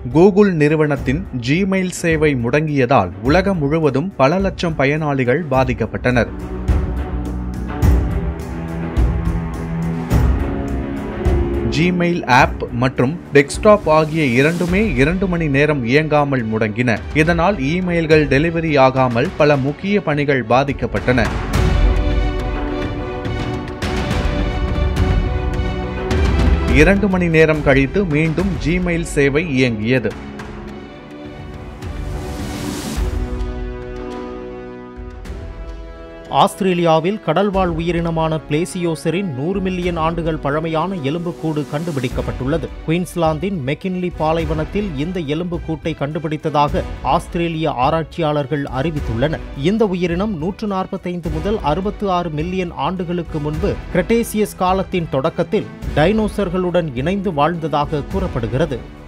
Google நிறுவனத்தின் Gmail சேவை முடங்கியதால் உலகம் முழுவதும் பல லட்சம் பயனாளிகள் பாதிக்கப்பட்டனர் ஜிமெயில் ஆப் மற்றும் டெஸ்க்டாப் ஆகிய இரண்டுமே இரண்டு மணி நேரம் இயங்காமல் முடங்கின இதனால் இமெயில்கள் டெலிவரி ஆகாமல் பல முக்கிய பணிகள் பாதிக்கப்பட்டன இரண்டு மணி நேரம் கழித்து மீண்டும் ஜிமெயில் சேவை இயங்கியது ஆஸ்திரேலியாவில் கடல்வாழ் உயிரினமான பிளேசியோசரின் நூறு மில்லியன் ஆண்டுகள் பழமையான எலும்புக்கூடு கண்டுபிடிக்கப்பட்டுள்ளது குயின்ஸ்லாந்தின் மெக்கின்லி பாலைவனத்தில் இந்த எலும்புக்கூட்டை கண்டுபிடித்ததாக ஆஸ்திரேலிய ஆராய்ச்சியாளர்கள் அறிவித்துள்ளனர் இந்த உயிரினம் நூற்று நாற்பத்தைந்து முதல் அறுபத்து ஆறு மில்லியன் ஆண்டுகளுக்கு முன்பு கிரெட்டேசியஸ் காலத்தின் தொடக்கத்தில் டைனோசர்களுடன் இணைந்து வாழ்ந்ததாக கூறப்படுகிறது